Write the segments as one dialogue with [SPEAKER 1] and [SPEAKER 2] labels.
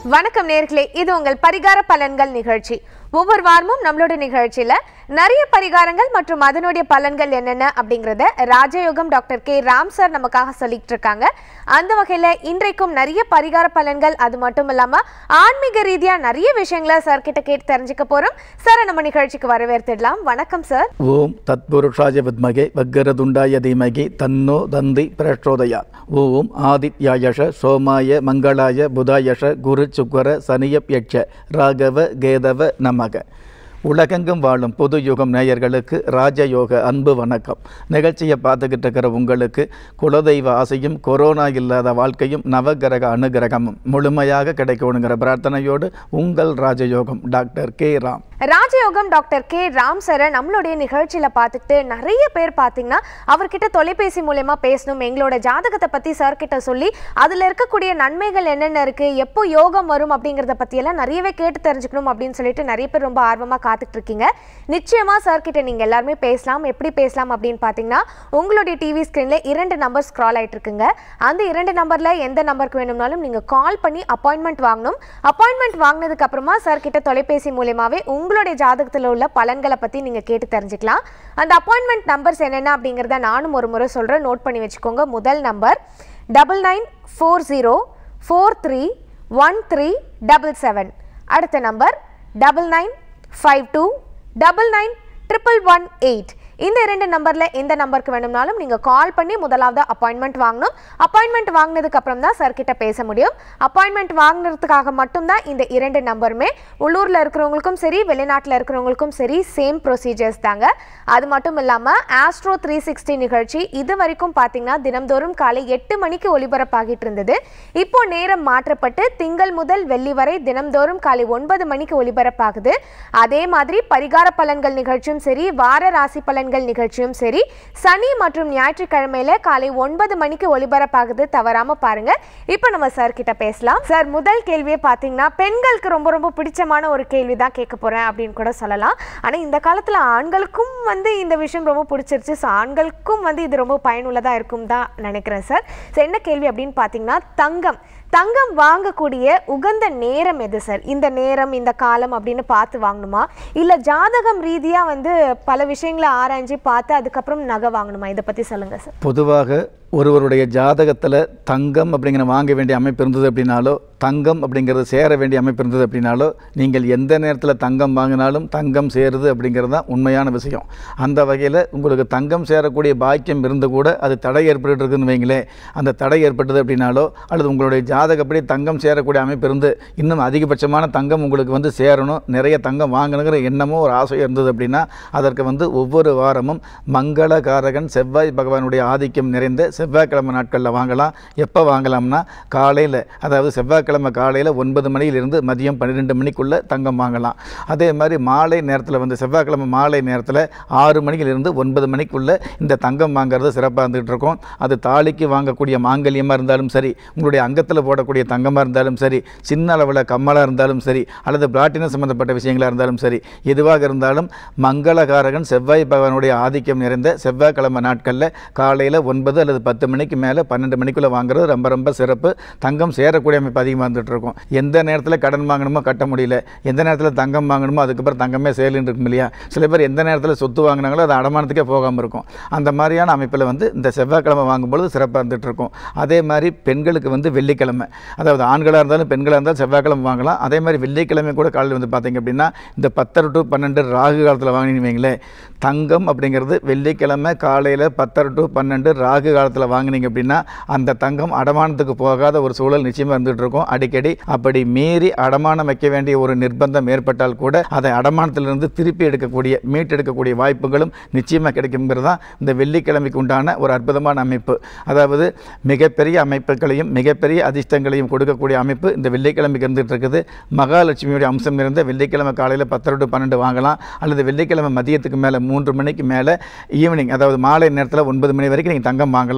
[SPEAKER 1] வணக்கம் நேர்களே இது உங்கள் பரிகார பலன்கள் நிகழ்ச்சி ஒவ்வொரு வாரமும் நம்மளோட நிகழ்ச்சியில நிறைய பரிகாரங்கள் மற்றும் அதனுடைய பலன்கள் என்னென்ன அப்படிங்கறத ராஜயோகம் டாக்டர் கே ராம் சார் நமக்காக சொல்லிட்டு இருக்காங்க அந்த வகையில இன்றைக்கும் நிறைய பரிகார பலன்கள் அது மட்டும் இல்லாம ஆன்மீக ரீதியா நிறைய விஷயங்களை சார் கிட்ட கேட்டு தெரிஞ்சுக்க போறோம் சார் நம்ம நிகழ்ச்சிக்கு வரவேற்றுடலாம் வணக்கம் சார்
[SPEAKER 2] ஓம் தத்புருஷாய வித்மகே வக்கரதுண்டாய தீமகி தன்னோ தந்தி பிரச்சோதயா ஓம் ஆதித்யாயஷ சோமாய மங்களாய புதாயஷ குரு சுக்கர சனியப் யட்ச ராகவ கேதவ நமக உலகெங்கும் வாழும் புது யுகம் நேயர்களுக்கு ராஜயோக அன்பு வணக்கம் நிகழ்ச்சியை பார்த்துக்கிட்டு இருக்கிற உங்களுக்கு குலதெய்வ ஆசையும் கொரோனா இல்லாத வாழ்க்கையும் நவகிரக அனுகிரகமும் முழுமையாக கிடைக்கணுங்கிற பிரார்த்தனையோடு உங்கள் ராஜயோகம் டாக்டர் கே ராம்
[SPEAKER 1] ராஜயோகம் டாக்டர் கே ராம் சாரை நம்மளுடைய நிகழ்ச்சியில பார்த்துட்டு நிறைய பேர் பார்த்தீங்கன்னா அவர்கிட்ட தொலைபேசி மூலயமா பேசணும் எங்களோட ஜாதகத்தை பத்தி சார் கிட்ட சொல்லி அதுல இருக்கக்கூடிய நன்மைகள் என்னென்ன இருக்கு எப்போ யோகம் வரும் அப்படிங்கறத பத்தி எல்லாம் நிறையவே கேட்டு தெரிஞ்சுக்கணும் அப்படின்னு சொல்லிட்டு நிறைய பேர் ரொம்ப ஆர்வமா காத்துட்டு இருக்கீங்க நிச்சயமா சார் கிட்ட நீங்க எல்லாருமே பேசலாம் எப்படி பேசலாம் அப்படின்னு பார்த்தீங்கன்னா உங்களுடைய டிவி ஸ்கிரீன்ல இரண்டு நம்பர் ஸ்க்ரால் ஆயிட்டு இருக்குங்க அந்த இரண்டு நம்பர்ல எந்த நம்பருக்கு வேணும்னாலும் நீங்க கால் பண்ணி அப்பாயின்மெண்ட் வாங்கணும் அப்பாயின்மெண்ட் வாங்கினதுக்கு அப்புறமா சார் கிட்ட தொலைபேசி மூலியமாவே உங்களுடைய ஜாதகத்தில் உள்ள பலன்களை பற்றி நீங்கள் கேட்டு தெரிஞ்சுக்கலாம் அந்த அப்பாயின்மெண்ட் நம்பர்ஸ் என்னென்ன அப்படிங்கிறத நானும் ஒரு முறை சொல்கிறேன் நோட் பண்ணி வச்சுக்கோங்க முதல் number double nine four zero four three one three double seven அடுத்த number double nine five two double nine triple one eight இந்த இரண்டு நம்பரில் எந்த நம்பருக்கு வேணும்னாலும் நீங்கள் கால் பண்ணி முதலாவது அப்பாயின்மெண்ட் வாங்கணும் அப்பாயின்மெண்ட் வாங்கினதுக்கு அப்புறம் தான் சார் கிட்ட பேச முடியும் அப்பாயின்மெண்ட் வாங்கினதுக்காக மட்டும்தான் இந்த இரண்டு நம்பருமே உள்ளூரில் இருக்கிறவங்களுக்கும் சரி வெளிநாட்டில் இருக்கிறவங்களுக்கும் சரி சேம் ப்ரொசீஜர்ஸ் தாங்க அது மட்டும் இல்லாமல் ஆஸ்ட்ரோ த்ரீ சிக்ஸ்டி நிகழ்ச்சி இது வரைக்கும் பார்த்தீங்கன்னா தினம்தோறும் காலை எட்டு மணிக்கு ஒளிபரப்பாகிட்டு இருந்தது இப்போ நேரம் மாற்றப்பட்டு திங்கள் முதல் வெள்ளி வரை தினம்தோறும் காலை ஒன்பது மணிக்கு ஒளிபரப்பாகுது அதே மாதிரி பரிகார பலன்கள் நிகழ்ச்சியும் சரி வார ராசி பலன்கள் நிகழ்ச்சியும் சரி சனி மற்றும் ஞாயிற்றுக்கிழமையில காலை ஒன்பது மணிக்கு ஒளிபரப்பாகுது தவறாம பாருங்க இப்போ நம்ம சார் கிட்ட பேசலாம் சார் முதல் கேள்வியே பார்த்தீங்கன்னா பெண்களுக்கு ரொம்ப ரொம்ப பிடிச்சமான ஒரு கேள்வி தான் கேட்க போறேன் அப்படின்னு கூட சொல்லலாம் ஆனா இந்த காலத்துல ஆண்களுக்கும் வந்து இந்த விஷயம் ரொம்ப பிடிச்சிருச்சு ஸோ ஆண்களுக்கும் வந்து இது ரொம்ப பயனுள்ளதா இருக்கும் தான் நினைக்கிறேன் சார் ஸோ என்ன கேள்வி அப்படின்னு பார்த்தீங்கன்னா தங்கம் தங்கம் வாங்கக்கூடிய உகந்த நேரம் எது சார் இந்த நேரம் இந்த காலம் அப்படின்னு பார்த்து வாங்கணுமா இல்லை ஜாதகம் ரீதியாக வந்து பல விஷயங்களை ஆராய்ஞ்சு பார்த்து அதுக்கப்புறம் நகை வாங்கணுமா இதை பற்றி சொல்லுங்கள் சார்
[SPEAKER 2] பொதுவாக ஒருவருடைய ஜாதகத்தில் தங்கம் அப்படிங்கிற வாங்க வேண்டிய அமைப்பு இருந்தது அப்படின்னாலோ தங்கம் அப்படிங்கிறது சேர வேண்டிய அமைப்பு இருந்தது அப்படின்னாலோ நீங்கள் எந்த நேரத்தில் தங்கம் வாங்கினாலும் தங்கம் சேருது அப்படிங்கிறது தான் உண்மையான விஷயம் அந்த வகையில் உங்களுக்கு தங்கம் சேரக்கூடிய பாக்கியம் இருந்து கூட அது தடை ஏற்பட்டுருக்குன்னு வைங்களேன் அந்த தடை ஏற்பட்டது அப்படின்னாலோ அல்லது உங்களுடைய ஜாதகப்படி தங்கம் சேரக்கூடிய அமைப்பு இருந்து இன்னும் அதிகபட்சமான தங்கம் உங்களுக்கு வந்து சேரணும் நிறைய தங்கம் வாங்கணுங்கிற எண்ணமோ ஒரு ஆசை இருந்தது அப்படின்னா அதற்கு வந்து ஒவ்வொரு வாரமும் மங்களகாரகன் செவ்வாய் பகவானுடைய ஆதிக்கம் நிறைந்த செவ்வாய்க்கிழமை நாட்களில் வாங்கலாம் எப்போ வாங்கலாம்னா காலையில் அதாவது செவ்வாய்க்கிழமை காலையில் ஒன்பது மணியிலிருந்து மதியம் பன்னிரெண்டு மணிக்குள்ளே தங்கம் வாங்கலாம் அதே மாதிரி மாலை நேரத்தில் வந்து செவ்வாய்க்கிழமை மாலை நேரத்தில் ஆறு மணியிலிருந்து ஒன்பது மணிக்குள்ளே இந்த தங்கம் வாங்குறது சிறப்பாக இருந்துகிட்டு இருக்கும் அது தாலிக்கு வாங்கக்கூடிய மாங்கல்யமாக இருந்தாலும் சரி உங்களுடைய அங்கத்தில் போடக்கூடிய தங்கமாக இருந்தாலும் சரி சின்ன அளவில் கம்மலாக இருந்தாலும் சரி அல்லது பிளாட்டினம் சம்மந்தப்பட்ட விஷயங்களாக இருந்தாலும் சரி எதுவாக இருந்தாலும் மங்களகாரகன் செவ்வாய் பகவானுடைய ஆதிக்கம் நிறைந்த செவ்வாய்க்கிழமை நாட்களில் காலையில் ஒன்பது அல்லது பத்து மணிக்கு மேலே பன்னெண்டு மணிக்குள்ளே வாங்குறது ரொம்ப ரொம்ப சிறப்பு தங்கம் சேரக்கூடிய அமைப்பு அதிகமாக வந்துட்டு இருக்கும் எந்த நேரத்தில் கடன் வாங்கணுமோ கட்ட முடியல எந்த நேரத்தில் தங்கம் வாங்கணுமோ அதுக்கப்புறம் தங்கமே சேலின்னு இருக்கும் இல்லையா சில பேர் எந்த நேரத்தில் சொத்து வாங்கினாங்களோ அது அடமானத்துக்கே போகாமல் இருக்கும் அந்த மாதிரியான அமைப்பில் வந்து இந்த செவ்வாய்க்கிழமை வாங்கும்பொழுது சிறப்பாக இருந்துட்டு இருக்கும் அதே மாதிரி பெண்களுக்கு வந்து வெள்ளிக்கிழமை அதாவது ஆண்களாக இருந்தாலும் பெண்களாக இருந்தாலும் செவ்வாய்க்கிழமை வாங்கலாம் அதே மாதிரி வெள்ளிக்கிழமை கூட காலையில் வந்து பார்த்தீங்க அப்படின்னா இந்த பத்தரை டு பன்னெண்டு ராகு காலத்தில் வாங்கினீங்க வைங்களேன் தங்கம் அப்படிங்கிறது வெள்ளிக்கிழமை காலையில் பத்தரை டு பன்னெண்டு ராகு காலத்தில் வாங்கினீங்க அப்படின்னா அந்த தங்கம் அடமானத்துக்கு போகாத ஒரு சூழல் நிச்சயமாக இருந்துகிட்டு இருக்கும் அடிக்கடி அப்படி மீறி அடமானம் வைக்க வேண்டிய ஒரு நிர்பந்தம் ஏற்பட்டால் கூட அதை அடமானத்திலிருந்து திருப்பி எடுக்கக்கூடிய மீட்டெடுக்கக்கூடிய வாய்ப்புகளும் நிச்சயமாக கிடைக்குங்கிறது தான் இந்த வெள்ளிக்கிழமைக்கு உண்டான ஒரு அற்புதமான அமைப்பு அதாவது மிகப்பெரிய அமைப்புகளையும் மிகப்பெரிய அதிர்ஷ்டங்களையும் கொடுக்கக்கூடிய அமைப்பு இந்த வெள்ளிக்கிழமைக்கு இருந்துகிட்டு இருக்குது மகாலட்சுமியுடைய அம்சம் நிறைந்த வெள்ளிக்கிழமை காலையில் பத்தரை டு பன்னெண்டு வாங்கலாம் அல்லது வெள்ளிக்கிழமை மதியத்துக்கு மேலே மூன்று மணிக்கு மேலே ஈவினிங் அதாவது மாலை நேரத்தில் ஒன்பது மணி வரைக்கும் நீங்கள் தங்கம் வாங்கலாம்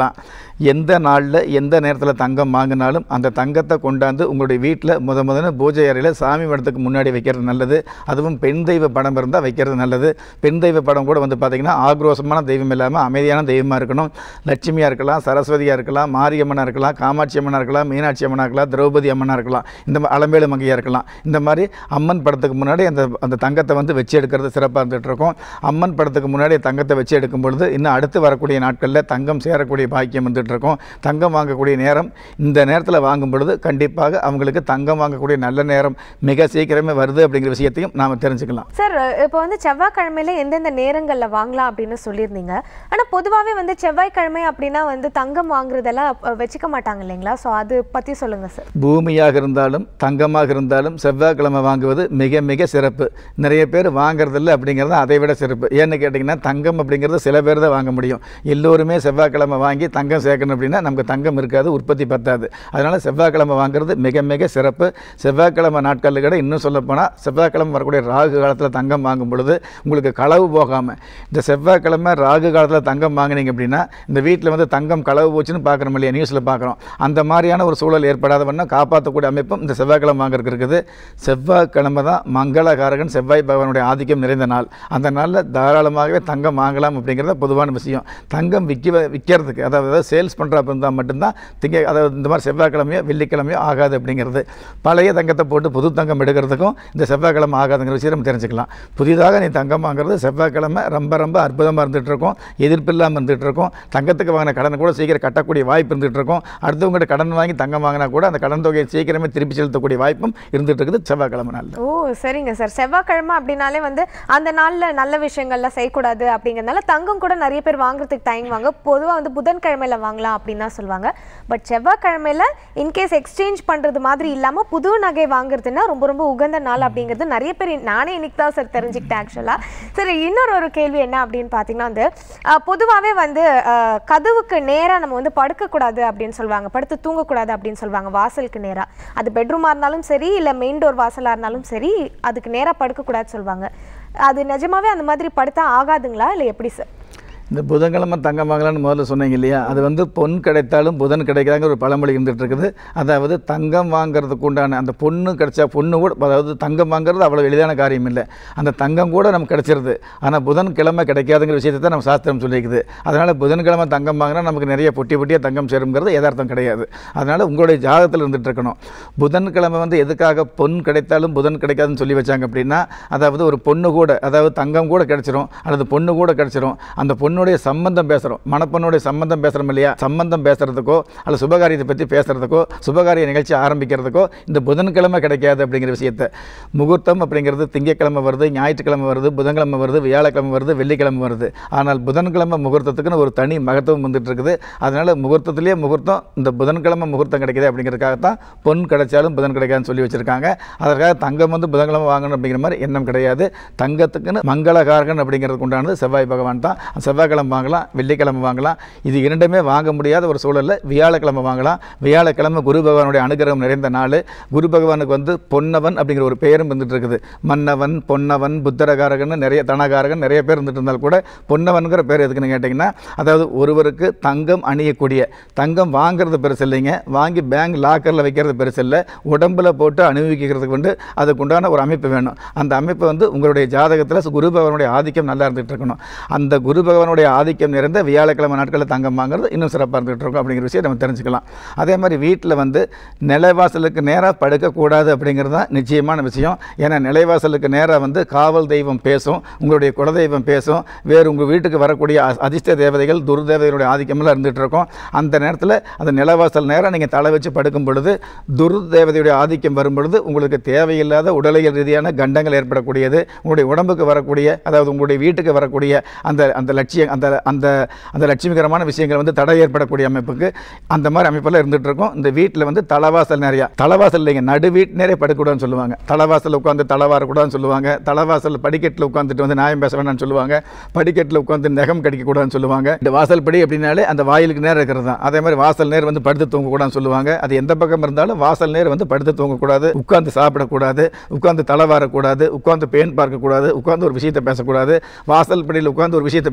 [SPEAKER 2] செய்யலாம் எந்த நாளில் எந்த நேரத்தில் தங்கம் வாங்கினாலும் அந்த தங்கத்தை கொண்டாந்து உங்களுடைய வீட்டில் முத முதல்ல பூஜை அறையில் சாமி படத்துக்கு முன்னாடி வைக்கிறது நல்லது அதுவும் பெண் தெய்வ படம் இருந்தால் வைக்கிறது நல்லது பெண் தெய்வ படம் கூட வந்து பார்த்திங்கன்னா ஆக்ரோஷமான தெய்வம் இல்லாமல் அமைதியான தெய்வமாக இருக்கணும் லட்சுமியாக இருக்கலாம் சரஸ்வதியாக இருக்கலாம் மாரியம்மனாக இருக்கலாம் காமாட்சி அம்மனாக இருக்கலாம் மீனாட்சி அம்மனாக இருக்கலாம் திரௌபதி அம்மனாக இருக்கலாம் இந்த மா- அலம்பேலு மங்கையாக இருக்கலாம் இந்த மாதிரி அம்மன் படத்துக்கு முன்னாடி அந்த அந்த தங்கத்தை வந்து வச்சு எடுக்கிறது சிறப்பாக இருந்துகிட்டு இருக்கும் அம்மன் படத்துக்கு முன்னாடி தங்கத்தை வச்சு எடுக்கும் பொழுது இன்னும் அடுத்து வரக்கூடிய நாட்களில் தங்கம் சேரக்கூடிய பாக்கியம் வந்துட்டு இருக்கும் தங்கம் வாங்கக்கூடிய நேரம் இந்த நேரத்தில் வாங்கும் பொழுது கண்டிப்பாக அவங்களுக்கு தங்கம் வாங்கக்கூடிய நல்ல நேரம் மிக சீக்கிரமே வருது அப்படிங்கிற விஷயத்தையும் நாம் தெரிஞ்சுக்கலாம்
[SPEAKER 1] சார் இப்போ வந்து செவ்வாய்க்கிழமையில எந்தெந்த நேரங்களில் வாங்கலாம் அப்படின்னு சொல்லியிருந்தீங்க ஆனால் பொதுவாகவே வந்து செவ்வாய்க்கிழமை அப்படின்னா வந்து தங்கம் வாங்குறதெல்லாம் அஹ், வச்சுக்க மாட்டாங்க இல்லைங்களா ஸோ அது பற்றி சொல்லுங்கள் சார்
[SPEAKER 2] பூமியாக இருந்தாலும் தங்கமாக இருந்தாலும் செவ்வாய்க்கிழமை வாங்குவது மிக மிக சிறப்பு நிறைய பேர் வாங்குறதில்ல அப்படிங்கிறது அதை விட சிறப்பு ஏன்னு கேட்டிங்கன்னா தங்கம் அப்படிங்கிறது சில பேர் தான் வாங்க முடியும் எல்லோருமே செவ்வாய்க்கிழமை வாங்கி தங்கம் சேர்க்கணும் அப்படின்னா நமக்கு தங்கம் இருக்காது உற்பத்தி பத்தாது அதனால் செவ்வாய்க்கிழமை வாங்குறது மிக மிக சிறப்பு செவ்வாய்க்கிழமை நாட்களில் கூட இன்னும் சொல்லப்போனால் செவ்வாய்க்கிழமை வரக்கூடிய ராகு காலத்தில் தங்கம் வாங்கும் பொழுது உங்களுக்கு களவு போகாமல் இந்த செவ்வாய்க்கிழமை ராகு காலத்தில் தங்கம் வாங்குனீங்க அப்படின்னா இந்த வீட்டில் வந்து தங்கம் களவு போச்சுன்னு பார்க்குறோம் இல்லையா நியூஸில் பார்க்குறோம் அந்த மாதிரியான ஒரு சூழல் ஏற்படாத வண்ணம் காப்பாற்றக்கூடிய அமைப்பும் இந்த செவ்வாய்க்கிழமை வாங்குறதுக்கு இருக்குது செவ்வாய்க்கிழமை தான் மங்களகாரகன் செவ்வாய் பகவானுடைய ஆதிக்கம் நிறைந்த நாள் அந்த நாளில் தாராளமாகவே தங்கம் வாங்கலாம் அப்படிங்கிறத பொதுவான விஷயம் தங்கம் விற்க விற்கிறதுக்கு அதாவது சேல்ஸ் பண்ணுறப்ப இருந்தால் மட்டும்தான் திங்க அதாவது இந்த மாதிரி செவ்வாய்க்கிழமையோ வெள்ளிக்கிழமையோ ஆகாது அப்படிங்கிறது பழைய தங்கத்தை போட்டு புது தங்கம் எடுக்கிறதுக்கும் இந்த செவ்வாய்க்கிழமை ஆகாதுங்கிற விஷயம் நம்ம தெரிஞ்சுக்கலாம் புதிதாக நீ தங்கம் வாங்குறது செவ்வாய்க்கிழமை ரொம்ப ரொம்ப அற்புதமாக இருந்துகிட்டு இருக்கும் எதிர்ப்பு இல்லாமல் இருந்துகிட்டு இருக்கும் தங்கத்துக்கு வாங்கின கடனை கூட சீக்கிரம் கட்டக்கூடிய வாய்ப்பு இருந்துகிட்டு இருக்கும் அடுத்தவங்ககிட்ட கடன் வாங்கி தங்கம் வாங்கினா கூட அந்த கடன் தொகையை சீக்கிரமே திருப்பி செலுத்தக்கூடிய வாய்ப்பும் இருந்துகிட்டு இருக்குது செவ்வாய்க்கிழமை நாளில்
[SPEAKER 1] ஓ சரிங்க சார் செவ்வாய்க்கிழமை அப்படின்னாலே வந்து அந்த நாளில் நல்ல விஷயங்கள்லாம் செய்யக்கூடாது அப்படிங்கிறதுனால தங்கம் கூட நிறைய பேர் வாங்குறதுக்கு தயங்குவாங்க பொதுவாக வந்து புதன்கிழமையில வாங்கலாம் அப்படின்னு தான் சொல்லுவாங்க பட் செவ்வாய்க்கிழமையில இன்கேஸ் எக்ஸ்சேஞ்ச் பண்ணுறது மாதிரி இல்லாமல் புது நகை வாங்குறதுன்னா ரொம்ப ரொம்ப உகந்த நாள் அப்படிங்கிறது நிறைய பேர் நானே இன்னைக்கு தான் சார் தெரிஞ்சுக்கிட்டேன் ஆக்சுவலாக சரி இன்னொரு ஒரு கேள்வி என்ன அப்படின்னு பார்த்தீங்கன்னா வந்து பொதுவாகவே வந்து அஹ், கதவுக்கு நேராக நம்ம வந்து படுக்கக்கூடாது அப்படின்னு சொல்லுவாங்க படுத்து தூங்கக்கூடாது அப்படின்னு சொல்லுவாங்க வாசலுக்கு நேராக அது பெட்ரூமாக இருந்தாலும் சரி இல்லை மெயின் டோர் வாசலாக இருந்தாலும் சரி அதுக்கு நேராக படுக்கக்கூடாது சொல்லுவாங்க அது நிஜமாவே அந்த மாதிரி படுத்தா ஆகாதுங்களா இல்லை எப்படி சார்
[SPEAKER 2] இந்த புதன்கிழமை தங்கம் வாங்கலாம்னு முதல்ல சொன்னீங்க இல்லையா அது வந்து பொன் கிடைத்தாலும் புதன் கிடைக்காதுங்கிற ஒரு பழமொழி இருந்துகிட்டு இருக்குது அதாவது தங்கம் வாங்குறதுக்கு உண்டான அந்த பொண்ணு கிடைச்சா பொண்ணு கூட அதாவது தங்கம் வாங்குறது அவ்வளோ எளிதான காரியம் இல்லை அந்த தங்கம் கூட நமக்கு கிடைச்சிருது ஆனால் புதன்கிழமை கிடைக்காதுங்கிற விஷயத்தை தான் நம்ம சாஸ்திரம் சொல்லியிருக்குது அதனால் புதன்கிழமை தங்கம் வாங்கினா நமக்கு நிறைய பொட்டி பொட்டியாக தங்கம் சேருங்கிறது யதார்த்தம் கிடையாது அதனால் உங்களுடைய ஜாதகத்தில் இருந்துட்டு இருக்கணும் புதன்கிழமை வந்து எதுக்காக பொன் கிடைத்தாலும் புதன் கிடைக்காதுன்னு சொல்லி வச்சாங்க அப்படின்னா அதாவது ஒரு பொண்ணு கூட அதாவது தங்கம் கூட கிடைச்சிரும் அல்லது பொண்ணு கூட கிடைச்சிரும் அந்த பொண்ணுடைய சம்பந்தம் பேசுகிறோம் மணப்பெண்ணுடைய சம்பந்தம் பேசுகிறோம் இல்லையா சம்பந்தம் பேசுகிறதுக்கோ அல்லது சுபகாரியத்தை பற்றி பேசுகிறதுக்கோ சுபகாரிய நிகழ்ச்சி ஆரம்பிக்கிறதுக்கோ இந்த புதன்கிழமை கிடைக்காது அப்படிங்கிற விஷயத்தை முகூர்த்தம் அப்படிங்கிறது திங்கட்கிழமை வருது ஞாயிற்றுக்கிழமை வருது புதன்கிழமை வருது வியாழக்கிழமை வருது வெள்ளிக்கிழமை வருது ஆனால் புதன்கிழமை முகூர்த்தத்துக்குன்னு ஒரு தனி மகத்துவம் வந்துட்டு இருக்குது அதனால் முகூர்த்தத்திலேயே முகூர்த்தம் இந்த புதன்கிழமை முகூர்த்தம் கிடைக்குது அப்படிங்கிறதுக்காகத்தான் பொன் கிடைச்சாலும் புதன் கிடைக்காதுன்னு சொல்லி வச்சுருக்காங்க அதற்காக தங்கம் வந்து புதன்கிழமை வாங்கணும் அப்படிங்கிற மாதிரி எண்ணம் கிடையாது தங்கத்துக்குன்னு மங்களகாரகன் அப்படிங்கிறதுக்கு உண்டானது செவ்வாய் பகவான் தான் செவ்வாய்க்கிழமை வாங்கலாம் வெள்ளிக்கிழமை வாங்கலாம் இது இரண்டுமே வாங்க முடியாத ஒரு சூழலில் வியாழக்கிழமை வாங்கலாம் வியாழக்கிழமை குரு பகவானுடைய அனுகிரகம் நிறைந்த நாள் குரு பகவானுக்கு வந்து பொன்னவன் அப்படிங்கிற ஒரு பெயரும் வந்துட்டு இருக்குது மன்னவன் பொன்னவன் புத்தரகாரகன் நிறைய தனகாரகன் நிறைய பேர் இருந்துட்டு இருந்தால் கூட பொன்னவன்கிற பேர் எதுக்குன்னு கேட்டிங்கன்னா அதாவது ஒருவருக்கு தங்கம் அணியக்கூடிய தங்கம் வாங்குறது பெருசு இல்லைங்க வாங்கி பேங்க் லாக்கரில் வைக்கிறது பெருசு இல்லை உடம்புல போட்டு அனுபவிக்கிறதுக்கு வந்து அதுக்கு உண்டான ஒரு அமைப்பு வேணும் அந்த அமைப்பு வந்து உங்களுடைய ஜாதகத்தில் குரு பகவானுடைய ஆதிக்கம் நல்லா இருந்துகிட்டு இருக்கணும் அந்த குரு பகவானுடைய ஆதிக்கம் நிறைந்த வியாழக்கிழமை நாட்களில் தங்கம் வாங்குறது இன்னும் சிறப்பாக இருந்துகிட்டு இருக்கும் அப்படிங்கிற விஷயம் நம்ம தெரிஞ்சுக்கலாம் அதே மாதிரி வீட்டில் வந்து நிலைவாசலுக்கு நேராக படுக்கக்கூடாது அப்படிங்கிறது தான் நிச்சயமான விஷயம் ஏன்னா நிலைவாசலுக்கு நேராக வந்து காவல் தெய்வம் பேசும் உங்களுடைய குலதெய்வம் பேசும் வேறு உங்கள் வீட்டுக்கு வரக்கூடிய அ- அதிர்ஷ்ட தேவதைகள் துர்தேவதைகளுடைய ஆதிக்கமெல்லாம் இருந்துகிட்டு இருக்கும் அந்த நேரத்தில் அந்த நிலவாசல் நேரம் நீங்கள் தலை வச்சு படுக்கும் பொழுது துர்தேவதையுடைய ஆதிக்கம் வரும் பொழுது உங்களுக்கு தேவையில்லாத உடலியல் ரீதியான கண்டங்கள் ஏற்படக்கூடியது உங்களுடைய உடம்புக்கு வரக்கூடிய அதாவது உங்களுடைய வீட்டுக்கு வரக்கூடிய அந்த அந்த லட்சியம் அந்த அந்த அந்த லட்சுமிகரமான விஷயங்கள் வந்து தடை ஏற்படக்கூடிய அமைப்புக்கு அந்த மாதிரி அமைப்பெல்லாம் இருந்துகிட்டு இருக்கும் இந்த வீட்டில் வந்து தலவாசல் நிறையா தலவாசல் இல்லைங்க நடு வீட்டு நிறைய படுக்கூடாதுன்னு சொல்லுவாங்க தலவாசல் உட்காந்து தலவாரக்கூடாதுன்னு சொல்லுவாங்க தலவாசல் படிக்கட்டில் உட்காந்துட்டு வந்து நியாயம் பேச வேணாம்னு சொல்லுவாங்க படிக்கட்டில் உட்காந்து நகம் கடிக்கக்கூடாதுன்னு சொல்லுவாங்க இந்த வாசல் படி அப்படின்னாலே அந்த வாயிலுக்கு நேரம் இருக்கிறது தான் அதே மாதிரி வாசல் நேர் வந்து படுத்து தூங்கக்கூடாதுன்னு சொல்லுவாங்க அது எந்த பக்கம் இருந்தாலும் வாசல் நேர் வந்து படுத்து தூங்கக்கூடாது உட்கார்ந்து சாப்பிடக்கூடாது உட்கார்ந்து தலை வாரக்கூடாது உட்கார்ந்து பேன் பார்க்கக்கூடாது உட்கார்ந்து ஒரு விஷயத்தை பேசக்கூடாது வாசல் படியில் உட்கார்ந்து ஒரு விஷயத்தை பேசுனீங்கன்னா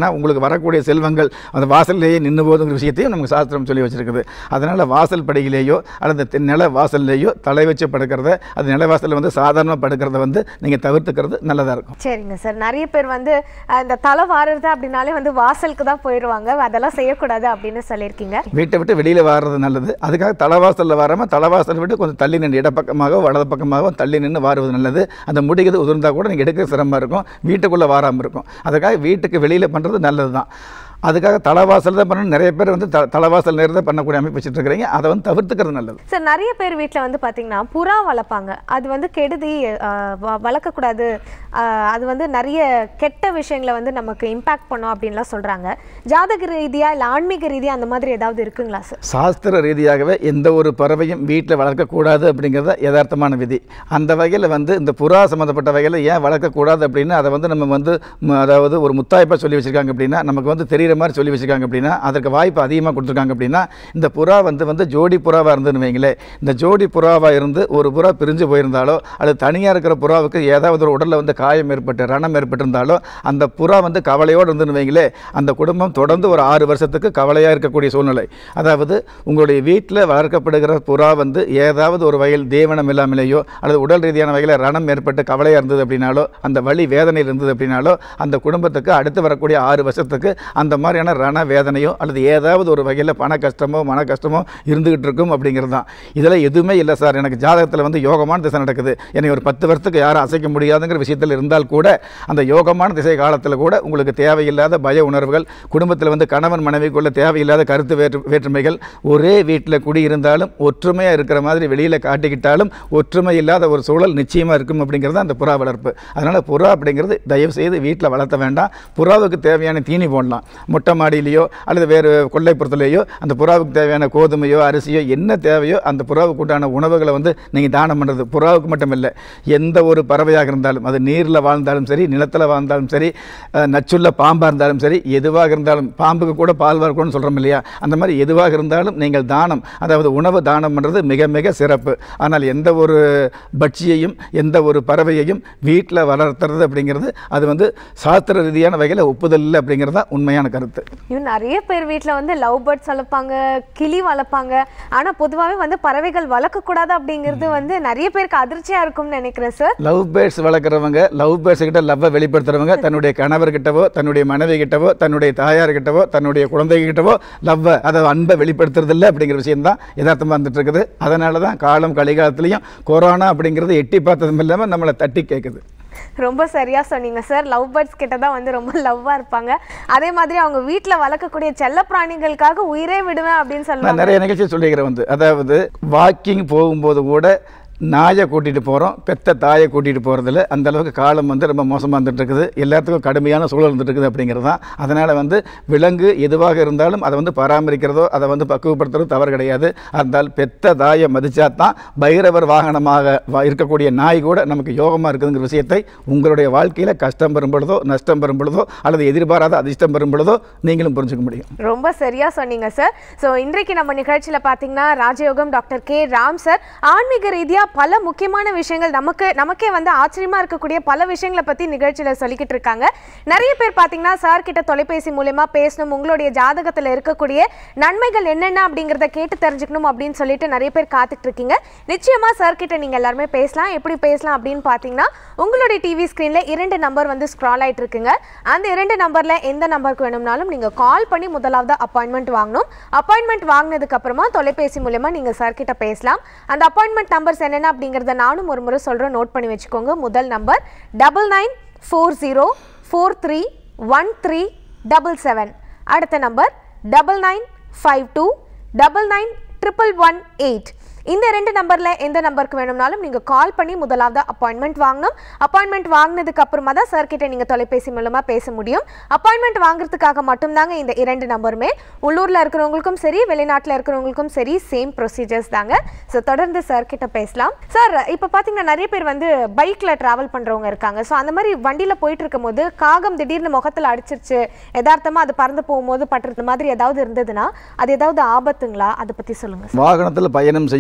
[SPEAKER 2] உங்களுக்கு வரக்கூடிய செல்வங்கள் அந்த வாசல்லையே நின்று போதுங்கிற விஷயத்தையும் நமக்கு சாஸ்திரம் சொல்லி வச்சிருக்குது அதனால் வாசல் படியிலேயோ அல்லது தெ- நில வாசல்லையோ தலை வச்சு படுக்கிறத அது நில வாசலில் வந்து சாதாரணமாக படுக்கிறத வந்து நீங்கள் தவிர்த்துக்கிறது நல்லதாக இருக்கும்
[SPEAKER 1] சரிங்க சார் நிறைய பேர் வந்து அஹ், இந்த தலை வாருறது அப்படின்னாலே வந்து வாசலுக்கு தான் போயிடுவாங்க அதெல்லாம் செய்யக்கூடாது அப்படின்னு சொல்லியிருக்கீங்க
[SPEAKER 2] வீட்டை விட்டு வெளியில் வாடுறது நல்லது அதுக்காக தலைவாசலில் வராமல் தலைவாசலை விட்டு கொஞ்சம் தள்ளி நின்று இடப்பக்கமாகவோ வலது பக்கமாகவோ தள்ளி நின்று வாருவது நல்லது அந்த முடிக்கிறது உதிர்ந்தால் கூட நீங்கள் எடுக்கிற சிரமமாக இருக்கும் வீட்டுக்குள்ளே வாராமல் இருக்கும் அதுக்காக வீட்டுக்கு வெளியில் பண்ணுறது நல்லது தான் அதுக்காக தலைவாசல் தான் பண்ணணும் நிறைய பேர் வந்து த தலைவாசல் நேரத்தை பண்ணக்கூடிய அமைப்பு வச்சுட்டு இருக்கிறீங்க அதை வந்து தவிர்த்துக்கிறது நல்லது
[SPEAKER 1] சார் நிறைய பேர் வீட்டில் வந்து பார்த்தீங்கன்னா புறா வளர்ப்பாங்க அது வந்து கெடுதி அஹ், வ- வளர்க்கக்கூடாது அஹ், அது வந்து நிறைய கெட்ட விஷயங்களை வந்து நமக்கு இம்பாக்ட் பண்ணும் அப்படின்லாம் சொல்கிறாங்க ஜாதக ரீதியாக இல்லை ஆன்மீக ரீதியாக அந்த மாதிரி ஏதாவது இருக்குங்களா சார்
[SPEAKER 2] சாஸ்திர ரீதியாகவே எந்த ஒரு பறவையும் வீட்டில் வளர்க்கக்கூடாது அப்படிங்கிறத யதார்த்தமான விதி அந்த வகையில் வந்து இந்த புறா சம்மந்தப்பட்ட வகையில் ஏன் வளர்க்கக்கூடாது அப்படின்னு அதை வந்து நம்ம வந்து ம, அதாவது ஒரு முத்தாய்ப்பாக சொல்லி வச்சுருக்காங்க அப்படின்னா நமக்கு வந்து தெரிகிற மாதிரி சொல்லி வச்சுருக்காங்க அப்படின்னா அதற்கு வாய்ப்பு அதிகமாக கொடுத்துருக்காங்க அப்படின்னா இந்த புறா வந்து வந்து ஜோடி புறாவாக இருந்துன்னு வைங்களேன் இந்த ஜோடி புறாவாக இருந்து ஒரு புறா பிரிஞ்சு போயிருந்தாலோ அல்லது தனியாக இருக்கிற புறாவுக்கு ஏதாவது ஒரு உடலில் வந்து காயம் ஏற்பட்டு ரணம் ஏற்பட்டிருந்தாலோ அந்த புறா வந்து கவலையோடு இருந்துன்னு வைங்களேன் அந்த குடும்பம் தொடர்ந்து ஒரு ஆறு வருஷத்துக்கு கவலையாக இருக்கக்கூடிய சூழ்நிலை அதாவது உங்களுடைய வீட்டில் வளர்க்கப்படுகிற புறா வந்து ஏதாவது ஒரு வகையில் தேவனம் இல்லாமலேயோ அல்லது உடல் ரீதியான வகையில் ரணம் ஏற்பட்டு கவலையாக இருந்தது அப்படின்னாலோ அந்த வலி வேதனையில் இருந்தது அப்படின்னாலோ அந்த குடும்பத்துக்கு அடுத்து வரக்கூடிய ஆறு வருஷத்துக்கு அந்த மாதிரியான ரண வேதனையோ அல்லது ஏதாவது ஒரு வகையில் பண கஷ்டமோ மன கஷ்டமோ இருந்துகிட்டு இருக்கும் அப்படிங்கிறது தான் இதில் எதுவுமே இல்லை சார் எனக்கு ஜாதகத்தில் வந்து யோகமான திசை நடக்குது என்னை ஒரு பத்து வருஷத்துக்கு யாரும் அசைக்க முடியாதுங்கிற விஷயத்தில் இருந்தால் கூட அந்த யோகமான திசை காலத்தில் கூட உங்களுக்கு தேவையில்லாத பய உணர்வுகள் குடும்பத்தில் வந்து கணவன் மனைவிக்குள்ள தேவையில்லாத கருத்து வேற்று வேற்றுமைகள் ஒரே வீட்டில் குடியிருந்தாலும் ஒற்றுமையாக இருக்கிற மாதிரி வெளியில் காட்டிக்கிட்டாலும் ஒற்றுமை இல்லாத ஒரு சூழல் நிச்சயமாக இருக்கும் அப்படிங்கிறது அந்த புறா வளர்ப்பு அதனால் புறா அப்படிங்கிறது தயவு செய்து வீட்டில் வளர்த்த வேண்டாம் புறாவுக்கு தேவையான தீனி போடலாம் மொட்டை மாடியிலையோ அல்லது வேறு கொல்லைப்புறத்துலேயோ அந்த புறாவுக்கு தேவையான கோதுமையோ அரிசியோ என்ன தேவையோ அந்த புறாவுக்கு உண்டான உணவுகளை வந்து நீங்கள் தானம் பண்ணுறது புறாவுக்கு மட்டும் இல்லை எந்த ஒரு பறவையாக இருந்தாலும் அது நீரில் வாழ்ந்தாலும் சரி நிலத்தில் வாழ்ந்தாலும் சரி அஹ், நச்சுள்ள பாம்பாக இருந்தாலும் சரி எதுவாக இருந்தாலும் பாம்புக்கு கூட பால் வரக்கூடாதுன்னு சொல்கிறோம் இல்லையா அந்த மாதிரி எதுவாக இருந்தாலும் நீங்கள் தானம் அதாவது உணவு தானம் பண்ணுறது மிக மிக சிறப்பு ஆனால் எந்த ஒரு பட்சியையும் எந்த ஒரு பறவையையும் வீட்டில் வளர்த்துறது அப்படிங்கிறது அது வந்து சாஸ்திர ரீதியான வகையில் ஒப்புதல் இல்லை அப்படிங்கிறது தான் உண்மையான கருத்து
[SPEAKER 1] இன்னும் நிறைய பேர் வீட்டில் வந்து லவ் பேர்ட்ஸ் வளர்ப்பாங்க கிளி வளர்ப்பாங்க ஆனால் பொதுவாகவே வந்து பறவைகள் வளர்க்கக்கூடாது அப்படிங்கிறது வந்து நிறைய பேருக்கு அதிர்ச்சியாக இருக்கும்னு நினைக்கிறேன் சார்
[SPEAKER 2] லவ் பேர்ட்ஸ் வளர்க்குறவங்க லவ் பேர்ட்ஸ் கிட்ட லவ்வை வெளிப்படுத்துறவங்க தன்னுடைய கணவர்கிட்டவோ தன்னுடைய மனைவி கிட்டவோ தன்னுடைய தாயார்கிட்டவோ தன்னுடைய குழந்தைகிட்டவோ லவ்வை அதை அன்பை வெளிப்படுத்துறது இல்லை அப்படிங்கிற விஷயம் தான் யதார்த்தமாக வந்துட்டு இருக்குது அதனால தான் காலம் கலிகாலத்துலேயும் கொரோனா அப்படிங்கிறது எட்டி பார்த்ததும் இல்லாமல் நம்மளை தட்டி கேட்குது
[SPEAKER 1] ரொம்ப சரியா சொன்னீங்க சார் லவ் பேர்ட்ஸ் கிட்ட தான் வந்து ரொம்ப லவ்வா இருப்பாங்க அதே மாதிரி அவங்க வீட்ல வளர்க்கக்கூடிய செல்ல பிராணிகளுக்காக உயிரே விடுவேன் அப்படின்னு
[SPEAKER 2] நான்
[SPEAKER 1] சொல்லுவாங்க
[SPEAKER 2] நிறைய நிகழ்ச்சி சொல்லிக்கிறேன் வந்து அதாவது வாக்கிங் போகும்போது கூட நாயை கூட்டிகிட்டு போகிறோம் பெத்த தாயை கூட்டிகிட்டு போகிறதுல அந்த அளவுக்கு காலம் வந்து ரொம்ப மோசமாக இருந்துட்டு இருக்குது எல்லாத்துக்கும் கடுமையான சூழல் இருந்துட்டு இருக்குது அப்படிங்கிறது தான் அதனால் வந்து விலங்கு எதுவாக இருந்தாலும் அதை வந்து பராமரிக்கிறதோ அதை வந்து பக்குவப்படுத்துறதோ தவறு கிடையாது இருந்தால் பெத்த தாயை மதிச்சா தான் பைரவர் வாகனமாக வா- இருக்கக்கூடிய நாய் கூட நமக்கு யோகமாக இருக்குதுங்கிற விஷயத்தை உங்களுடைய வாழ்க்கையில் கஷ்டம் பெறும் பொழுதோ நஷ்டம் பெறும் பொழுதோ அல்லது எதிர்பாராத அதிர்ஷ்டம் பெறும் பொழுதோ நீங்களும் புரிஞ்சுக்க முடியும்
[SPEAKER 1] ரொம்ப சரியா சொன்னீங்க சார் ஸோ இன்றைக்கு நம்ம நிகழ்ச்சியில பாத்தீங்கன்னா ராஜயோகம் டாக்டர் கே ராம் சார் ஆன்மீக ரீதியா பல முக்கியமான விஷயங்கள் நமக்கு நமக்கே வந்து ஆச்சரியமா இருக்கக்கூடிய பல விஷயங்களை பத்தி நிகழ்ச்சியில சொல்லிக்கிட்டு இருக்காங்க நிறைய பேர் பாத்தீங்கன்னா சார் கிட்ட தொலைபேசி மூலயமா பேசணும் உங்களுடைய ஜாதகத்துல இருக்கக்கூடிய நன்மைகள் என்னென்ன அப்படிங்கறத கேட்டு தெரிஞ்சுக்கணும் அப்படின்னு சொல்லிட்டு நிறைய பேர் காத்துட்டு இருக்கீங்க நிச்சயமா சார் கிட்ட நீங்க எல்லாருமே பேசலாம் எப்படி பேசலாம் அப்படின்னு பாத்தீங்கன்னா உங்களுடைய டிவி ஸ்க்ரீன்ல இரண்டு நம்பர் வந்து ஸ்க்ரால் ஆயிட்டு இருக்குங்க அந்த இரண்டு நம்பர்ல எந்த நம்பருக்கு வேணும்னாலும் நீங்க கால் பண்ணி முதலாவது அப்பாயின்மெண்ட் வாங்கணும் அப்பாயின்மெண்ட் வாங்கினதுக்கு அப்புறமா தொலைபேசி மூலமா நீங்க சார் கிட்ட பேசலாம் அந்த அப்பாயின்மெண்ட் நம்பர்ஸ் என்னென்ன அப்படிங்கறத நானும் ஒரு முறை சொல்றேன் நோட் பண்ணி வச்சுக்கோங்க முதல் number double nine four zero four three one three double seven அடுத்த number double nine five two double nine triple one eight இந்த ரெண்டு நம்பர்ல எந்த நம்பருக்கு வேணும்னாலும் நீங்க கால் பண்ணி முதலாவது அப்பாயின்மெண்ட் வாங்கணும் அப்பாயின்மெண்ட் வாங்கினதுக்கு அப்புறமா தான் சார் கிட்ட நீங்க தொலைபேசி மூலமா பேச முடியும் அப்பாயின்மெண்ட் வாங்குறதுக்காக மட்டும்தாங்க இந்த இரண்டு நம்பருமே உள்ளூர்ல இருக்கிறவங்களுக்கும் சரி வெளிநாட்டுல இருக்கிறவங்களுக்கும் சரி சேம் ப்ரொசீஜர்ஸ் தாங்க ஸோ தொடர்ந்து சார் கிட்ட பேசலாம் சார் இப்போ பாத்தீங்கன்னா நிறைய பேர் வந்து பைக்ல டிராவல் பண்றவங்க இருக்காங்க ஸோ அந்த மாதிரி வண்டியில போயிட்டு இருக்கும்போது காகம் திடீர்னு முகத்துல அடிச்சிருச்சு யதார்த்தமா அது பறந்து போகும்போது பட்டுறது மாதிரி ஏதாவது இருந்ததுன்னா அது ஏதாவது ஆபத்துங்களா அதை பத்தி சொல்லுங்க
[SPEAKER 2] வாகனத்தில் பயணம் செய்யும்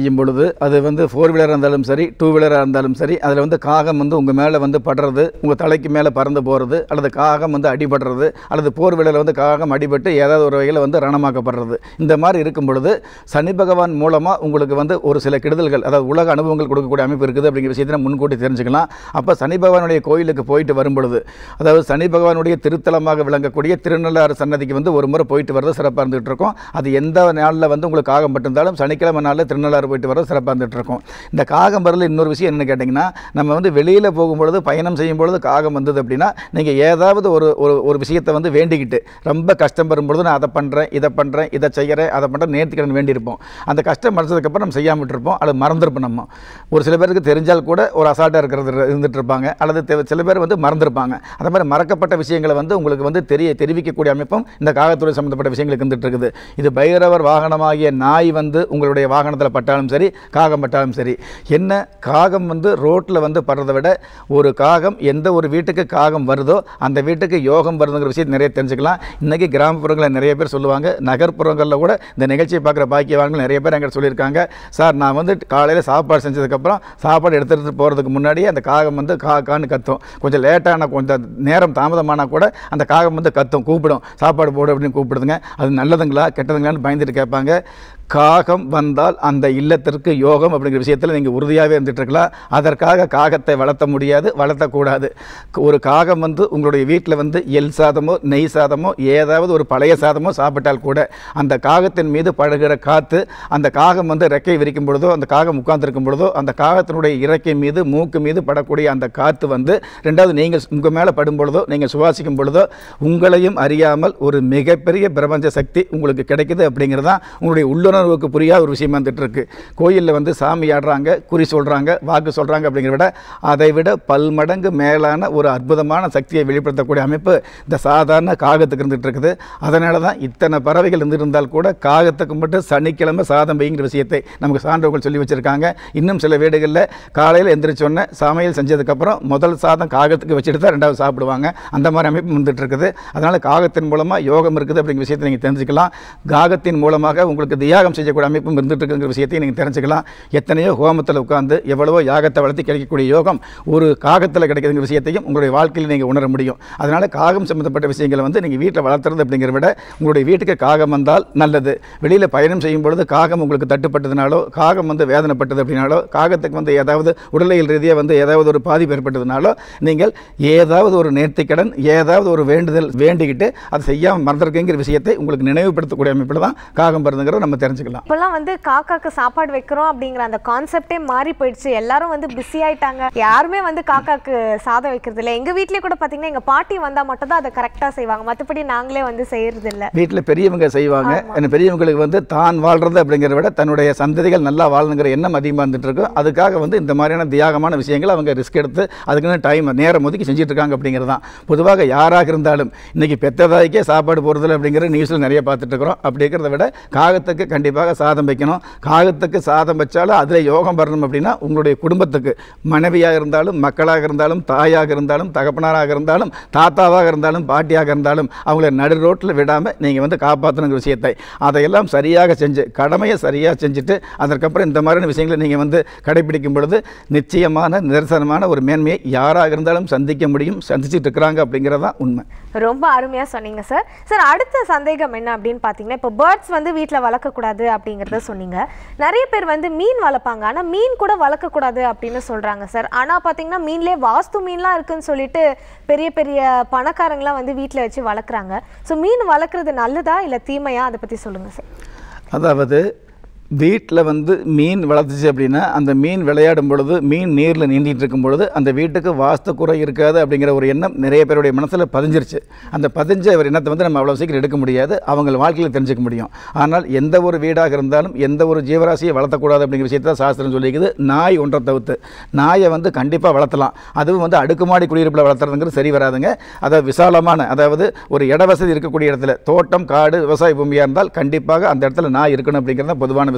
[SPEAKER 2] செய்யும் பொழுது அது வந்து ஃபோர் வீலராக இருந்தாலும் சரி டூ வீலராக இருந்தாலும் சரி அதில் வந்து காகம் வந்து உங்கள் மேலே வந்து படுறது உங்கள் தலைக்கு மேலே பறந்து போகிறது அல்லது காகம் வந்து அடிபடுறது அல்லது போர் வீலரில் வந்து காகம் அடிபட்டு ஏதாவது ஒரு வகையில் வந்து ரணமாக்கப்படுறது இந்த மாதிரி இருக்கும் பொழுது சனி பகவான் மூலமாக உங்களுக்கு வந்து ஒரு சில கெடுதல்கள் அதாவது உலக அனுபவங்கள் கொடுக்கக்கூடிய அமைப்பு இருக்குது அப்படிங்கிற விஷயத்தை நம்ம முன்கூட்டி தெரிஞ்சுக்கலாம் அப்போ சனி பகவானுடைய கோயிலுக்கு போயிட்டு வரும் பொழுது அதாவது சனி பகவானுடைய திருத்தலமாக விளங்கக்கூடிய திருநள்ளாறு சன்னதிக்கு வந்து ஒரு முறை போயிட்டு வர்றது சிறப்பாக இருந்துகிட்டு இருக்கும் அது எந்த நாளில் வந்து உங்களுக்கு காகம் பட்டிருந்தாலும் சனிக்கிழமை நாளில் திருநள்ளாறு போயிட்டு வர்றது சிறப்பாக இருந்துகிட்டு இருக்கும் இந்த காகம் வரல இன்னொரு விஷயம் என்னென்னு கேட்டிங்கன்னா நம்ம வந்து வெளியில் போகும்பொழுது பயணம் செய்யும் பொழுது காகம் வந்தது அப்படின்னா நீங்கள் ஏதாவது ஒரு ஒரு ஒரு விஷயத்தை வந்து வேண்டிக்கிட்டு ரொம்ப கஷ்டம் வரும்பொழுது நான் அதை பண்ணுறேன் இதை பண்ணுறேன் இதை செய்கிறேன் அதை பண்ணுறேன் நேர்த்திக்கடன் வேண்டியிருப்போம் அந்த கஷ்டம் மறைச்சதுக்கப்புறம் நம்ம செய்யாமல் விட்டுருப்போம் அது மறந்துருப்போம் நம்ம ஒரு சில பேருக்கு தெரிஞ்சால் கூட ஒரு அசால்ட்டாக இருக்கிறது இரு- இருந்துட்டு இருப்பாங்க அல்லது தெ- சில பேர் வந்து மறந்துருப்பாங்க அந்த மாதிரி மறக்கப்பட்ட விஷயங்களை வந்து உங்களுக்கு வந்து தெரிய தெரிவிக்கக்கூடிய அமைப்பும் இந்த காகத்துறை சம்மந்தப்பட்ட விஷயங்களுக்கு இருந்துட்டு இருக்குது இது பைரவர் வாகனமாகிய நாய் வந்து உங்களுடைய வாகனத்தில் பட்டாலும் சரி காகம் பட்டாலும் சரி என்ன காகம் வந்து ரோட்டில் வந்து படுறதை விட ஒரு காகம் எந்த ஒரு வீட்டுக்கு காகம் வருதோ அந்த வீட்டுக்கு யோகம் வருதுங்கிற விஷயத்தை நிறைய தெரிஞ்சுக்கலாம் இன்றைக்கி கிராமப்புறங்களில் நிறைய பேர் சொல்லுவாங்க நகர்ப்புறங்களில் கூட இந்த நிகழ்ச்சியை பார்க்குற பாக்கியவான்கள் நிறைய பேர் எங்கிட்ட சொல்லியிருக்காங்க சார் நான் வந்து காலையில் சாப்பாடு செஞ்சதுக்கப்புறம் சாப்பாடு எடுத்துகிட்டு போகிறதுக்கு முன்னாடியே அந்த காகம் வந்து கா கான்னு கத்தும் கொஞ்சம் லேட்டான கொஞ்சம் நேரம் தாமதமானால் கூட அந்த காகம் வந்து கத்தும் கூப்பிடும் சாப்பாடு போடு அப்படின்னு கூப்பிடுதுங்க அது நல்லதுங்களா கெட்டதுங்களான்னு பயந்துட்டு கேட்பாங்க காகம் வந்தால் அந்த இல்லத்திற்கு யோகம் அப்படிங்கிற விஷயத்தில் நீங்கள் உறுதியாகவே இருந்துட்டு இருக்கலாம் அதற்காக காகத்தை வளர்த்த முடியாது வளர்த்தக்கூடாது ஒரு காகம் வந்து உங்களுடைய வீட்டில் வந்து எல் சாதமோ நெய் சாதமோ ஏதாவது ஒரு பழைய சாதமோ சாப்பிட்டால் கூட அந்த காகத்தின் மீது படுகிற காற்று அந்த காகம் வந்து ரெக்கை விரிக்கும் பொழுதோ அந்த காகம் உட்கார்ந்திருக்கும் பொழுதோ அந்த காகத்தினுடைய இறக்கை மீது மூக்கு மீது படக்கூடிய அந்த காற்று வந்து ரெண்டாவது நீங்கள் உங்கள் மேலே படும் பொழுதோ நீங்கள் சுவாசிக்கும் பொழுதோ உங்களையும் அறியாமல் ஒரு மிகப்பெரிய பிரபஞ்ச சக்தி உங்களுக்கு கிடைக்குது அப்படிங்கிறது தான் உங்களுடைய உள்ளுணர்வுக்கு புரியாத ஒரு விஷயமா வந்துட்டு இருக்கு கோயிலில் வந்து சாமி ஆடுறாங்க குறி சொல்கிறாங்க வாக்கு சொல்கிறாங்க அப்படிங்கிறத விட அதை விட பல்மடங்கு மேலான ஒரு அற்புதமான சக்தியை வெளிப்படுத்தக்கூடிய அமைப்பு இந்த சாதாரண காகத்துக்கு இருந்துட்டு இருக்குது அதனால தான் இத்தனை பறவைகள் இருந்திருந்தால் கூட காகத்துக்கு மட்டும் சனிக்கிழமை சாதம் வைங்கிற விஷயத்தை நமக்கு சான்றோர்கள் சொல்லி வச்சுருக்காங்க இன்னும் சில வீடுகளில் காலையில் எந்திரிச்சோன்னே சமையல் செஞ்சதுக்கப்புறம் முதல் சாதம் காகத்துக்கு வச்சுட்டு தான் ரெண்டாவது சாப்பிடுவாங்க அந்த மாதிரி அமைப்பு வந்துட்டு இருக்குது அதனால் காகத்தின் மூலமாக யோகம் இருக்குது அப்படிங்கிற விஷயத்தை நீங்கள் தெரிஞ்சுக்கலாம் காகத்தின் மூலமாக உங்களுக்கு தியாகம் செய்யக்கூடிய அமைப்பும் இருந்துட்டு இருக்குங்கிற விஷயத்தையும் நீங்கள் தெரிஞ்சுக்கலாம் எத்தனையோ ஹோமத்தில் உட்கார்ந்து எவ்வளவோ யாகத்தை வளர்த்து கிடைக்கக்கூடிய யோகம் ஒரு காகத்தில் கிடைக்குதுங்கிற விஷயத்தையும் உங்களுடைய வாழ்க்கையில் நீங்கள் உணர முடியும் அதனால் காகம் சம்மந்தப்பட்ட விஷயங்களை வந்து நீங்கள் வீட்டில் வளர்த்துறது அப்படிங்கிறத விட உங்களுடைய வீட்டுக்கு காகம் வந்தால் நல்லது வெளியில் பயணம் செய்யும் பொழுது காகம் உங்களுக்கு தட்டுப்பட்டதுனாலோ காகம் வந்து வேதனைப்பட்டது அப்படின்னாலோ காகத்துக்கு வந்து ஏதாவது உடலியல் ரீதியாக வந்து ஏதாவது ஒரு பாதிப்பு ஏற்பட்டதுனாலோ நீங்கள் ஏதாவது ஒரு நேர்த்திக்கடன் ஏதாவது ஒரு வேண்டுதல் வேண்டிக்கிட்டு அதை செய்யாமல் மறந்துருக்குங்கிற விஷயத்தை உங்களுக்கு நினைவுபடுத்தக்கூடிய அமைப்பில் தான் காகம் பிறந்துங்கிறத நம்ம தெரிஞ்சுக்கலாம்
[SPEAKER 1] இப்பெல்லாம் வந்து காக்காக்கு சாப்பாடு வைக்கிறோம் அப்படிங்கிற அந்த கான்செப்டே மாறி போயிடுச்சு எல்லாரும் வந்து பிஸி ஆயிட்டாங்க யாருமே வந்து காக்காக்கு சாதம் வைக்கிறது இல்லை எங்க வீட்லயே கூட பாத்தீங்கன்னா எங்க பாட்டி வந்தா மட்டும் தான் அதை கரெக்டா செய்வாங்க மத்தபடி நாங்களே வந்து செய்யறது இல்ல
[SPEAKER 2] வீட்டில் பெரியவங்க செய்வாங்க அந்த பெரியவங்களுக்கு வந்து தான் வாழ்றது அப்படிங்கிறத விட தன்னுடைய சந்ததிகள் நல்லா வாழணுங்கிற எண்ணம் அதிகமாக இருந்துட்டு இருக்கும் அதுக்காக வந்து இந்த மாதிரியான தியாகமான விஷயங்களை அவங்க ரிஸ்க் எடுத்து அதுக்குன்னு டைம் நேரம் ஒதுக்கி செஞ்சுட்டு இருக்காங்க அப்படிங்கிறது தான் பொதுவாக யாராக இருந்தாலும் இன்னைக்கு பெத்ததாய்க்கே சாப்பாடு போடுறதில்ல அப்படிங்கிற நியூஸில் நிறைய பார்த்துட்டு இருக்கிறோம் அப்படி இருக்கிறத விட காகத்துக்கு கண்டிப்பாக சாதம் வைக்கணும் காகத்துக்கு சாதம் வச்சாலும் அதில் யோகம் வரணும் அப்படின்னா உங்களுடைய குடும்பத்துக்கு மனைவியாக இருந்தாலும் மக்களாக இருந்தாலும் தாயாக இருந்தாலும் தகப்பனாராக இருந்தாலும் தாத்தாவாக இருந்தாலும் பாட்டியாக இருந்தாலும் அவங்கள நடு ரோட்டில் விடாமல் நீங்கள் வந்து காப்பாற்றணுங்கிற விஷயத்தை அதையெல்லாம் சரியாக செஞ்சு கடமையை சரியாக செஞ்சுட்டு அதற்கப்புறம் இந்த மாதிரியான விஷயங்களை நீங்கள் வந்து கடைபிடிக்கும் பொழுது நிச்சயமான நிதர்சனமான ஒரு மேன்மையை யாராக இருந்தாலும் சந்திக்க முடியும் சந்திச்சுட்டு இருக்கிறாங்க அப்படிங்கிறது தான் உண்மை
[SPEAKER 1] ரொம்ப அருமையா சொன்னீங்க சார் சார் அடுத்த சந்தேகம் என்ன அப்படின்னு பாத்தீங்கன்னா இப்போ பேர்ட்ஸ் வந்து வீட்ல வளர்க்கக்கூடாது அப்படிங்கிறத சொன்னீங்க நிறைய பேர் வந்து மீன் வளர்ப்பாங்க ஆனா மீன் கூட வளர்க்கக்கூடாது அப்படின்னு சொல்றாங்க சார் ஆனா பாத்தீங்கன்னா மீன்லயே வாஸ்து மீன்லாம் இருக்குன்னு சொல்லிட்டு பெரிய பெரிய பணக்காரங்களாம் வந்து வீட்ல வச்சு வளர்க்குறாங்க ஸோ மீன் வளர்க்குறது நல்லதா இல்ல தீமையா அதை பத்தி சொல்லுங்க சார்
[SPEAKER 2] அதாவது வீட்டில் வந்து மீன் வளர்த்துச்சு அப்படின்னா அந்த மீன் விளையாடும் பொழுது மீன் நீரில் நீந்திட்டு இருக்கும் பொழுது அந்த வீட்டுக்கு வாஸ்து குறை இருக்காது அப்படிங்கிற ஒரு எண்ணம் நிறைய பேருடைய மனசில் பதிஞ்சிருச்சு அந்த பதிஞ்ச ஒரு எண்ணத்தை வந்து நம்ம அவ்வளோ சீக்கிரம் எடுக்க முடியாது அவங்க வாழ்க்கையில் தெரிஞ்சுக்க முடியும் ஆனால் எந்த ஒரு வீடாக இருந்தாலும் எந்த ஒரு ஜீவராசியை வளர்த்தக்கூடாது அப்படிங்கிற விஷயத்தை சாஸ்திரம் சொல்லிக்குது நாய் ஒன்றை தவிர்த்து நாயை வந்து கண்டிப்பாக வளர்த்தலாம் அதுவும் வந்து அடுக்குமாடி குடியிருப்பில் வளர்த்துறதுங்கிறது சரி வராதுங்க அதாவது விசாலமான அதாவது ஒரு இட வசதி இருக்கக்கூடிய இடத்துல தோட்டம் காடு விவசாய பூமியாக இருந்தால் கண்டிப்பாக அந்த இடத்துல நாய் இருக்கணும் அப்படிங்கிறது தான் பொதுவான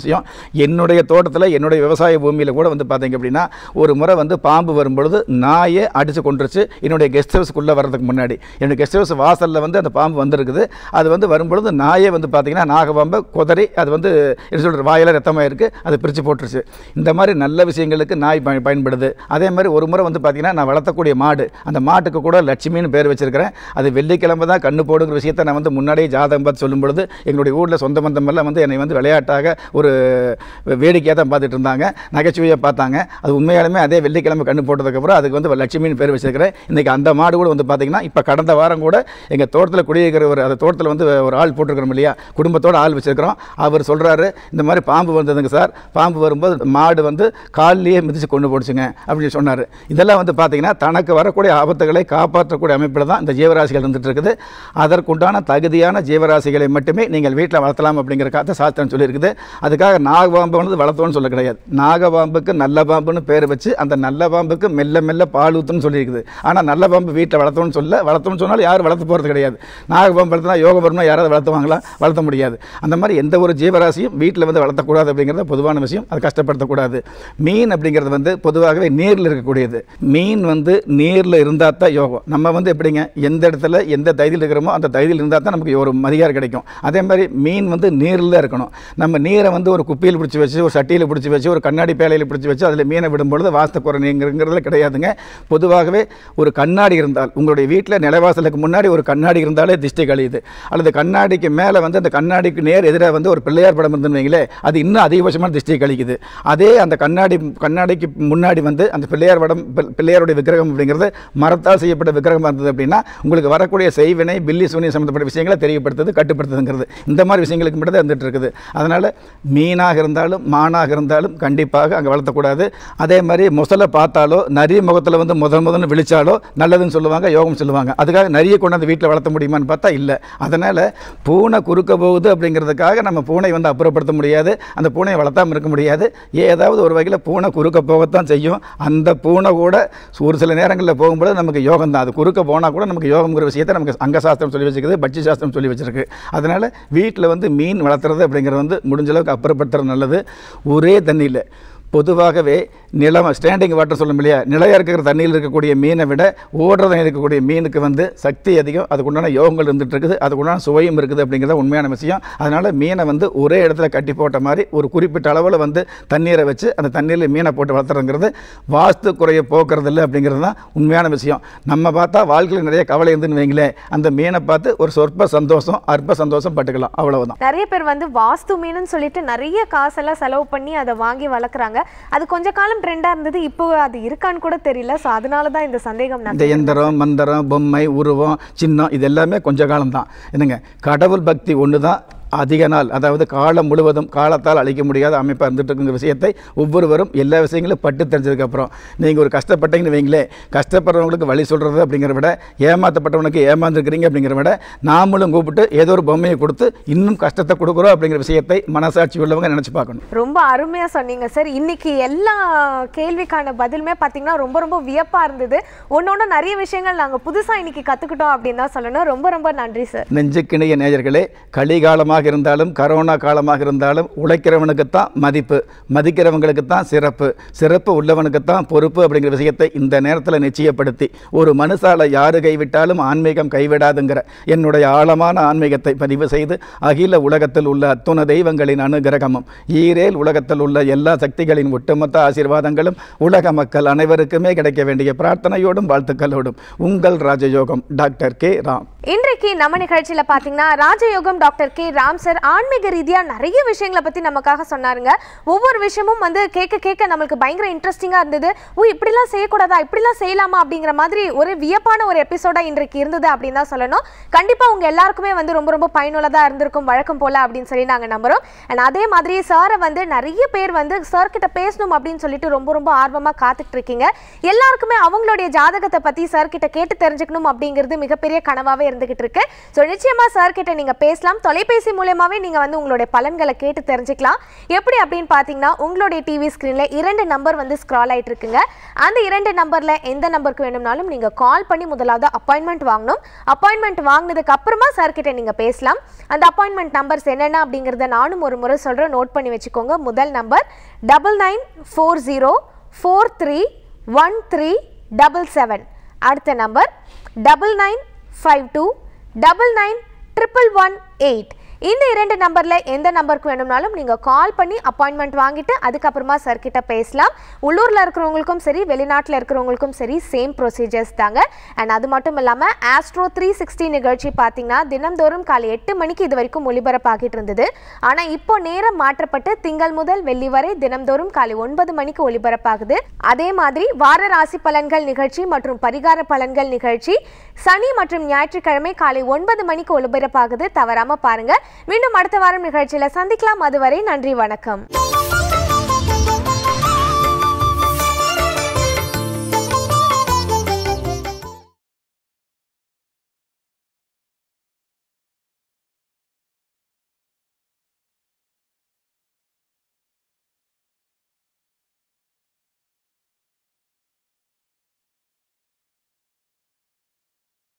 [SPEAKER 2] விஷயம் என்னுடைய தோட்டத்தில் என்னுடைய விவசாய பூமியில் கூட வந்து பார்த்தீங்க அப்படின்னா ஒரு முறை வந்து பாம்பு வரும்பொழுது நாயே அடித்து கொண்டுருச்சு என்னுடைய கெஸ்ட் ஹவுஸ்க்குள்ளே வர்றதுக்கு முன்னாடி என்னுடைய கெஸ்ட் ஹவுஸ் வாசலில் வந்து அந்த பாம்பு வந்திருக்குது அது வந்து வரும்பொழுது நாயே வந்து பார்த்தீங்கன்னா நாகபாம்பை குதறி அது வந்து என்ன சொல்கிற வாயில் ரத்தமாக இருக்குது அது பிரித்து போட்டுருச்சு இந்த மாதிரி நல்ல விஷயங்களுக்கு நாய் பயன் பயன்படுது அதே மாதிரி ஒரு முறை வந்து பார்த்தீங்கன்னா நான் வளர்த்தக்கூடிய மாடு அந்த மாட்டுக்கு கூட லட்சுமின்னு பேர் வச்சிருக்கிறேன் அது வெள்ளிக்கிழமை தான் கண்ணு போடுங்கிற விஷயத்தை நான் வந்து முன்னாடியே ஜாதகம் பார்த்து சொல்லும் பொழுது எங்களுடைய ஊரில் சொந்த பந்தம் எல்லாம் வந்து என்னை வந்து விளையாட்டாக ஒரு வேடிக்கையாக தான் பார்த்துட்டு இருந்தாங்க நகைச்சுவையாக பார்த்தாங்க அது உண்மையாலுமே அதே வெள்ளிக்கிழமை கண்ணு போட்டதுக்கப்புறம் அதுக்கு வந்து லட்சுமின்னு பேர் வச்சிருக்கிறேன் இன்றைக்கி அந்த மாடு கூட வந்து பார்த்தீங்கன்னா இப்போ கடந்த வாரம் கூட எங்கள் தோட்டத்தில் குடியிருக்கிற ஒரு அந்த தோட்டத்தில் வந்து ஒரு ஆள் போட்டிருக்கிறோம் இல்லையா குடும்பத்தோட ஆள் வச்சிருக்கிறோம் அவர் சொல்கிறாரு இந்த மாதிரி பாம்பு வந்ததுங்க சார் பாம்பு வரும்போது மாடு வந்து காலிலேயே மிதித்து கொண்டு போடுச்சுங்க அப்படின்னு சொன்னார் இதெல்லாம் வந்து பார்த்தீங்கன்னா தனக்கு வரக்கூடிய ஆபத்துகளை காப்பாற்றக்கூடிய அமைப்பில் தான் இந்த ஜீவராசிகள் இருந்துட்டு இருக்குது அதற்குண்டான தகுதியான ஜீவராசிகளை மட்டுமே நீங்கள் வீட்டில் வளர்த்தலாம் அப்படிங்கிறக்காக சாஸ்திரம் சொல்லியிருக்குது அதுக்காக நாகபாம்பு வந்து வளர்த்தோன்னு சொல்ல கிடையாது நாகபாம்புக்கு நல்ல பாம்புன்னு பேர் வச்சு அந்த நல்ல பாம்புக்கு மெல்ல மெல்ல பால் ஊத்துன்னு சொல்லியிருக்குது ஆனால் நல்ல பாம்பு வீட்டில் வளர்த்தோன்னு சொல்ல வளர்த்தோம்னு சொன்னாலும் யாரும் வளர்த்து போகிறது கிடையாது நாகபாம்பு வளர்த்தினா யோகம் வரும்னா யாராவது வளர்த்துவாங்களா வளர்த்த முடியாது அந்த மாதிரி எந்த ஒரு ஜீவராசியும் வீட்டில் வந்து வளர்த்தக்கூடாது அப்படிங்கிறது பொதுவான விஷயம் அது கஷ்டப்படுத்தக்கூடாது மீன் அப்படிங்கிறது வந்து பொதுவாகவே நீரில் இருக்கக்கூடியது மீன் வந்து நீரில் இருந்தால் தான் யோகம் நம்ம வந்து எப்படிங்க எந்த இடத்துல எந்த தைதியில் இருக்கிறோமோ அந்த தைதியில் இருந்தால் தான் நமக்கு ஒரு மரியாதை கிடைக்கும் அதே மாதிரி மீன் வந்து நீரில் தான் இருக்கணும் நம்ம நீரை வந்து ஒரு குப்பியில் பிடிச்சி வச்சு ஒரு சட்டியில் பிடிச்சி வச்சு ஒரு கண்ணாடி பேலையில் பிடிச்சி வச்சு அதில் மீனை விடும்பொழுது வாஸ்து குறைங்கிறதுல கிடையாதுங்க பொதுவாகவே ஒரு கண்ணாடி இருந்தால் உங்களுடைய வீட்டில் நிலவாசலுக்கு முன்னாடி ஒரு கண்ணாடி இருந்தாலே திஷ்டி கழியுது அல்லது கண்ணாடிக்கு மேலே வந்து அந்த கண்ணாடிக்கு நேர் எதிராக வந்து ஒரு பிள்ளையார் படம் இருந்துன்னு வைங்களேன் அது இன்னும் அதிகபட்சமான திஷ்டி கழிக்குது அதே அந்த கண்ணாடி கண்ணாடிக்கு முன்னாடி வந்து அந்த பிள்ளையார் படம் பிள்- பிள்ளையாருடைய விக்கிரகம் அப்படிங்கிறது மரத்தால் செய்யப்பட்ட விக்கிரகமாக இருந்தது அப்படின்னா உங்களுக்கு வரக்கூடிய செய்வினை பில்லி சூனியம் சம்மந்தப்பட்ட விஷயங்களை தெரியப்படுத்துது கட்டுப்படுத்துதுங்கிறது இந்த மாதிரி விஷயங்களுக்கு மட்டும் தான் இருந்துட்டு இருக்குது அதனால் மீனாக இருந்தாலும் மானாக இருந்தாலும் கண்டிப்பாக அங்கே வளர்த்தக்கூடாது அதே மாதிரி முசலை பார்த்தாலோ நரி முகத்தில் வந்து முதல் முதல்னு விழிச்சாலோ நல்லதுன்னு சொல்லுவாங்க யோகம் சொல்லுவாங்க அதுக்காக நரியை கொண்டாந்து வீட்டில் வளர்த்த முடியுமான்னு பார்த்தா இல்லை அதனால் பூனை குறுக்க போகுது அப்படிங்கிறதுக்காக நம்ம பூனை வந்து அப்புறப்படுத்த முடியாது அந்த பூனையை வளர்த்தாம இருக்க முடியாது ஏதாவது ஒரு வகையில் பூனை குறுக்க போகத்தான் செய்யும் அந்த பூனை கூட ஒரு சில நேரங்களில் போகும்போது நமக்கு யோகம் தான் அது குறுக்க போனால் கூட நமக்கு யோகம்ங்கிற விஷயத்தை நமக்கு அங்கசாஸ்திரம் சொல்லி வச்சுக்குது பட்சி சாஸ்திரம் சொல்லி வச்சிருக்கு அதனால் வீட்டில் வந்து மீன் வளர்த்துறது அப்படிங்கிறது வந்து முடிஞ்ச அளவுக்கு அப்புறப்படுத்துறது நல்லது ஒரே தண்ணியில் பொதுவாகவே நிலம் ஸ்டாண்டிங் வாட்டர் சொல்லும் இல்லையா நிலையாக இருக்கிற தண்ணியில் இருக்கக்கூடிய மீனை விட ஓடுற தண்ணியில் இருக்கக்கூடிய மீனுக்கு வந்து சக்தி அதிகம் அதுக்குண்டான யோகங்கள் இருந்துட்டு இருக்குது அதுக்குண்டான சுவையும் இருக்குது அப்படிங்கிறத உண்மையான விஷயம் அதனால் மீனை வந்து ஒரே இடத்துல கட்டி போட்ட மாதிரி ஒரு குறிப்பிட்ட அளவில் வந்து தண்ணீரை வச்சு அந்த தண்ணீரில் மீனை போட்டு வளர்த்துறதுங்கிறது வாஸ்து குறையை போக்குறது இல்லை அப்படிங்கிறது தான் உண்மையான விஷயம் நம்ம பார்த்தா வாழ்க்கையில் நிறைய கவலை இருந்துன்னு வைங்களேன் அந்த மீனை பார்த்து ஒரு சொற்ப சந்தோஷம் அற்ப சந்தோஷம் பட்டுக்கலாம் அவ்வளவுதான்
[SPEAKER 1] நிறைய பேர் வந்து வாஸ்து மீனுன்னு சொல்லிட்டு நிறைய காசெல்லாம் செலவு பண்ணி அதை வாங்கி வளர்க்குறாங்க அது கொஞ்ச காலம் ட்ரெண்டாக இருந்தது இப்போ அது இருக்கான்னு கூட தெரியல ஸோ அதனால தான் இந்த சந்தேகம் நான்
[SPEAKER 2] இந்த எந்திரம் மந்திரம் பொம்மை உருவம் சின்னம் இது எல்லாமே கொஞ்ச காலம் தான் என்னங்க கடவுள் பக்தி ஒன்று தான் அதிக நாள் அதாவது காலம் முழுவதும் காலத்தால் அழிக்க முடியாத அமைப்பாக இருந்துட்டு இருக்குங்கிற விஷயத்தை ஒவ்வொருவரும் எல்லா விஷயங்களும் பட்டு தெரிஞ்சதுக்கப்புறம் நீங்கள் ஒரு கஷ்டப்பட்டீங்கன்னு வைங்களேன் கஷ்டப்படுறவங்களுக்கு வழி சொல்கிறது அப்படிங்கிற விட ஏமாற்றப்பட்டவனுக்கு ஏமாந்துருக்கிறீங்க அப்படிங்கிற விட நாமளும் கூப்பிட்டு ஏதோ ஒரு பொம்மையை கொடுத்து இன்னும் கஷ்டத்தை கொடுக்குறோம் அப்படிங்கிற விஷயத்தை மனசாட்சி உள்ளவங்க நினச்சி பார்க்கணும்
[SPEAKER 1] ரொம்ப அருமையா சொன்னீங்க சார் இன்னைக்கு எல்லா கேள்விக்கான பதிலுமே பார்த்தீங்கன்னா ரொம்ப ரொம்ப வியப்பா இருந்தது ஒன்னொன்னு நிறைய விஷயங்கள் நாங்க புதுசா இன்னைக்கு கத்துக்கிட்டோம் அப்படின்னு தான் சொல்லணும் ரொம்ப ரொம்ப நன்றி சார்
[SPEAKER 2] நெஞ்சுக்கிணைய நேயர்களே கலிகாலமாக இருந்தாலும் கரோனா காலமாக இருந்தாலும் உழைக்கிறவனுக்கு தான் மதிப்பு மதிக்கிறவங்களுக்கு தான் சிறப்பு சிறப்பு உள்ளவனுக்கு தான் பொறுப்பு அப்படிங்கிற விஷயத்தை இந்த நேரத்தில் நிச்சயப்படுத்தி ஒரு மனுஷால யாரு கைவிட்டாலும் ஆன்மீகம் கைவிடாதுங்கிற என்னுடைய ஆழமான ஆன்மீகத்தை பதிவு செய்து அகில உலகத்தில் உள்ள அத்துண தெய்வங்களின் அனுகிரகமும் ஈரேல் உலகத்தில் உள்ள எல்லா சக்திகளின் ஒட்டுமொத்த ஆசீர்வாதங்களும் உலக மக்கள் அனைவருக்குமே கிடைக்க வேண்டிய பிரார்த்தனையோடும் வாழ்த்துக்களோடும் உங்கள் ராஜயோகம் டாக்டர் கே ராம்
[SPEAKER 1] இன்றைக்கு நம்ம நிகழ்ச்சியில பாத்தீங்கன்னா ராஜயோகம் டாக்டர் கே ராம் சார் ஆன்மீக ரீதியா நிறைய விஷயங்களை பத்தி நமக்காக சொன்னாருங்க ஒவ்வொரு விஷயமும் வந்து கேட்க கேட்க நம்மளுக்கு பயங்கர இன்ட்ரெஸ்டிங்கா இருந்தது ஓ இப்படிலாம் செய்யக்கூடாதா இப்படிலாம் செய்யலாமா அப்படிங்கிற மாதிரி ஒரு வியப்பான ஒரு எபிசோடா இன்றைக்கு இருந்தது அப்படின்னு தான் சொல்லணும் கண்டிப்பா உங்க எல்லாருக்குமே வந்து ரொம்ப ரொம்ப பயனுள்ளதா இருந்திருக்கும் வழக்கம் போல அப்படின்னு சொல்லி நாங்க நம்புறோம் அண்ட் அதே மாதிரி சாரை வந்து நிறைய பேர் வந்து சார் கிட்ட பேசணும் அப்படின்னு சொல்லிட்டு ரொம்ப ரொம்ப ஆர்வமா காத்துட்டு இருக்கீங்க எல்லாருக்குமே அவங்களுடைய ஜாதகத்தை பத்தி சார் கிட்ட கேட்டு தெரிஞ்சுக்கணும் அப்படிங்கிறது மிகப்பெரிய கனவாவே இருந்துகிட்டு இருக்கு ஸோ நிச்சயமா சார் கிட்ட நீங்க பேசலாம் தொலைபேசி மூலயமாவே நீங்க வந்து உங்களுடைய பலன்களை கேட்டு தெரிஞ்சுக்கலாம் எப்படி அப்படின்னு பார்த்தீங்கன்னா உங்களுடைய டிவி ஸ்க்ரீன்ல இரண்டு நம்பர் வந்து ஸ்க்ரால் ஆயிட்டு இருக்குங்க அந்த இரண்டு நம்பர்ல எந்த நம்பருக்கு வேணும்னாலும் நீங்க கால் பண்ணி முதலாவது அப்பாயின்மெண்ட் வாங்கணும் அப்பாயின்மெண்ட் வாங்கினதுக்கு அப்புறமா சார் கிட்ட நீங்க பேசலாம் அந்த அப்பாயின்மெண்ட் நம்பர்ஸ் என்னென்ன அப்படிங்கறத நானும் ஒரு முறை சொல்றேன் நோட் பண்ணி வச்சுக்கோங்க முதல் number double nine four zero four three one three double seven அடுத்த number double nine five two double nine triple one eight இந்த இரண்டு நம்பரில் எந்த நம்பருக்கு வேணும்னாலும் நீங்கள் கால் பண்ணி அப்பாயின்மெண்ட் வாங்கிட்டு அதுக்கப்புறமா சார் கிட்ட பேசலாம் உள்ளூரில் இருக்கிறவங்களுக்கும் சரி வெளிநாட்டில் இருக்கிறவங்களுக்கும் சரி சேம் ப்ரொசீஜர்ஸ் தாங்க அண்ட் அது மட்டும் இல்லாமல் ஆஸ்ட்ரோ த்ரீ சிக்ஸ்டி நிகழ்ச்சி பார்த்தீங்கன்னா தினம்தோறும் காலை எட்டு மணிக்கு இது வரைக்கும் ஒளிபரப்பாகிட்டு இருந்தது ஆனால் இப்போ நேரம் மாற்றப்பட்டு திங்கள் முதல் வெள்ளி வரை தினம்தோறும் காலை ஒன்பது மணிக்கு ஒளிபரப்பாகுது அதே மாதிரி வார ராசி பலன்கள் நிகழ்ச்சி மற்றும் பரிகார பலன்கள் நிகழ்ச்சி சனி மற்றும் ஞாயிற்றுக்கிழமை காலை ஒன்பது மணிக்கு ஒளிபரப்பாகுது தவறாம பாருங்க மீண்டும் அடுத்த வாரம் நிகழ்ச்சியில சந்திக்கலாம் அதுவரை நன்றி வணக்கம்